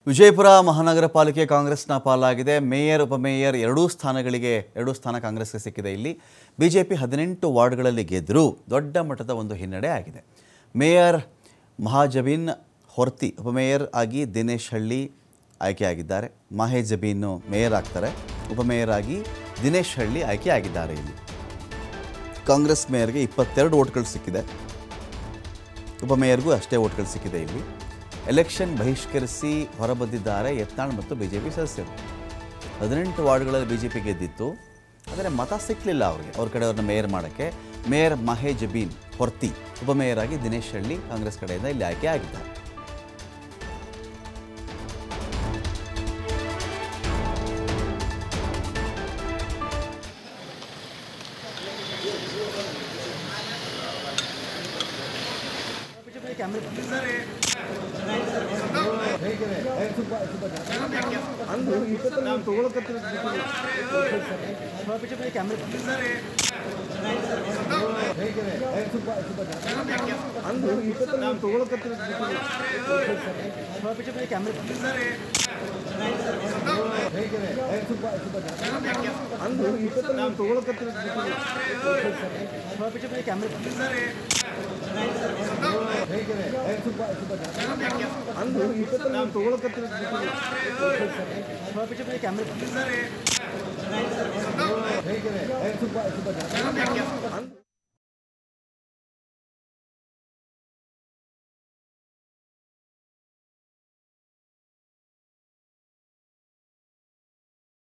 ವಿಜಯಪುರ ಮಹಾನಗರ ಪಾಲಿಕೆ ಕಾಂಗ್ರೆಸ್ನ ಪಾಲಾಗಿದೆ ಮೇಯರ್ ಉಪಮೇಯರ್ ಎರಡೂ ಸ್ಥಾನಗಳಿಗೆ ಎರಡೂ ಸ್ಥಾನ ಕಾಂಗ್ರೆಸ್ಗೆ ಸಿಕ್ಕಿದೆ ಇಲ್ಲಿ ಬಿಜೆಪಿ ಹದಿನೆಂಟು ವಾರ್ಡ್ಗಳಲ್ಲಿ ಗೆದ್ದರೂ ದೊಡ್ಡ ಮಟ್ಟದ ಒಂದು ಹಿನ್ನಡೆ ಆಗಿದೆ ಮೇಯರ್ ಮಹಾಜಬೀನ್ ಹೊರ್ತಿ ಉಪಮೇಯರ್ ಆಗಿ ದಿನೇಶ್ ಹಳ್ಳಿ ಆಯ್ಕೆಯಾಗಿದ್ದಾರೆ ಮಾಹೇಜ್ ಜಬೀನ್ ಮೇಯರ್ ಆಗ್ತಾರೆ ಉಪಮೇಯರ್ ಆಗಿ ದಿನೇಶ್ ಹಳ್ಳಿ ಆಯ್ಕೆಯಾಗಿದ್ದಾರೆ ಇಲ್ಲಿ ಕಾಂಗ್ರೆಸ್ ಮೇಯರ್ಗೆ ಇಪ್ಪತ್ತೆರಡು ಓಟ್ಗಳು ಸಿಕ್ಕಿದೆ ಉಪಮೇಯರ್ಗೂ ಅಷ್ಟೇ ಓಟ್ಗಳು ಸಿಕ್ಕಿದೆ ಇಲ್ಲಿ ಎಲೆಕ್ಷನ್ ಬಹಿಷ್ಕರಿಸಿ ಹೊರಬಂದಿದ್ದಾರೆ ಯತ್ನಾಳ್ ಮತ್ತು ಬಿಜೆಪಿ ಸದಸ್ಯರು ಹದಿನೆಂಟು ವಾರ್ಡ್ಗಳಲ್ಲಿ ಬಿಜೆಪಿ ಗೆದ್ದಿತ್ತು ಆದರೆ ಮತ ಸಿಕ್ಕಲಿಲ್ಲ ಅವರಿಗೆ ಅವ್ರ ಕಡೆ ಅವ್ರನ್ನ ಮೇಯರ್ ಮಾಡೋಕ್ಕೆ ಮೇಯರ್ ಮಹೇಜ್ ಜಬೀನ್ ಹೊರ್ತಿ ಉಪಮೇಯರ್ ಆಗಿ ದಿನೇಶ್ ಹಳ್ಳಿ ಕಾಂಗ್ರೆಸ್ ಕಡೆಯಿಂದ ಇಲ್ಲಿ ಆಯ್ಕೆ ಆಗಿದ್ದಾರೆ ಅಂದು ಇಪ್ಪತ್ತು ನಾವು ತಗೊಳಕತ್ತಿರ ಅಂದು ಇಪ್ಪತ್ತು ನಾವು ತಗೊಳಕತ್ತಿರ ಅಂದು ಇಪ್ಪತ್ತು ನಾವು ತಗೊಳಕತ್ತಿರ ಅಂದು ಇಪ್ಪತ್ತು ನಾವು ತಗೊಳಕತ್ತಿರ ಅಂದು